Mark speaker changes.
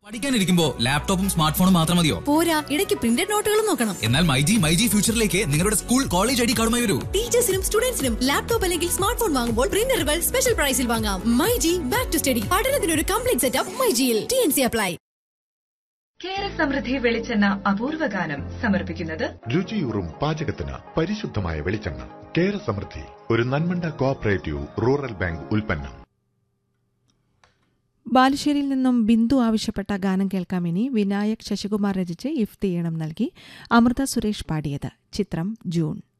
Speaker 1: പഠിക്കാനിരിക്കുമ്പോ ലാപ്ടോപ്പും സ്മാർട്ട് ഫോണും മാത്രം മതിയോ
Speaker 2: പോരാ ഇടയ്ക്ക് പ്രിന്റഡ് നോട്ടുകളും നോക്കണം
Speaker 1: എന്നാൽ മൈജി മൈജി ഫ്യൂച്ചറിലേക്ക് നിങ്ങളുടെ സ്കൂൾ കോളേജ് ഐ ഡി കാർഡുമായി വരൂ
Speaker 2: ടീച്ചേഴ്സിനും സ്റ്റുഡൻസിനും ലാപ്ടോപ്പ് അല്ലെങ്കിൽ സ്മാർട്ട് ഫോൺ വാങ്ങുമ്പോൾ പ്രിന്ററുകൾ സ്പെഷ്യൽ പ്രൈസിൽ വാങ്ങാം മൈജി ബാക്ക് ടു സ്റ്റഡി പഠനത്തിനൊരു കംപ്ലീറ്റ് സെറ്റപ്പ് മൈജിയിൽ T N C apply
Speaker 3: Kera Samruddhi വെളിച്ചെണ്ണ അപൂർവ ഗാനം സമർപ്പിക്കുന്നത്
Speaker 4: രുചിയൂറും പാചകത്തിന് പരിശുദ്ധമായ വെളിച്ചെണ്ണ കേര സമൃദ്ധി ഒരു നന്മണ്ട കോഓപ്പറേറ്റീവ് റൂറൽ ബാങ്ക് ഉൽപ്പന്നം
Speaker 5: ബാലുശ്ശേരിയിൽ നിന്നും ബിന്ദു ആവശ്യപ്പെട്ട ഗാനം കേൾക്കാം ഇനി വിനായക് ശശികുമാർ രചിച്ച് ഇഫ്തി ഈണം നൽകി അമൃത സുരേഷ് പാടിയത് ചിത്രം ജൂൺ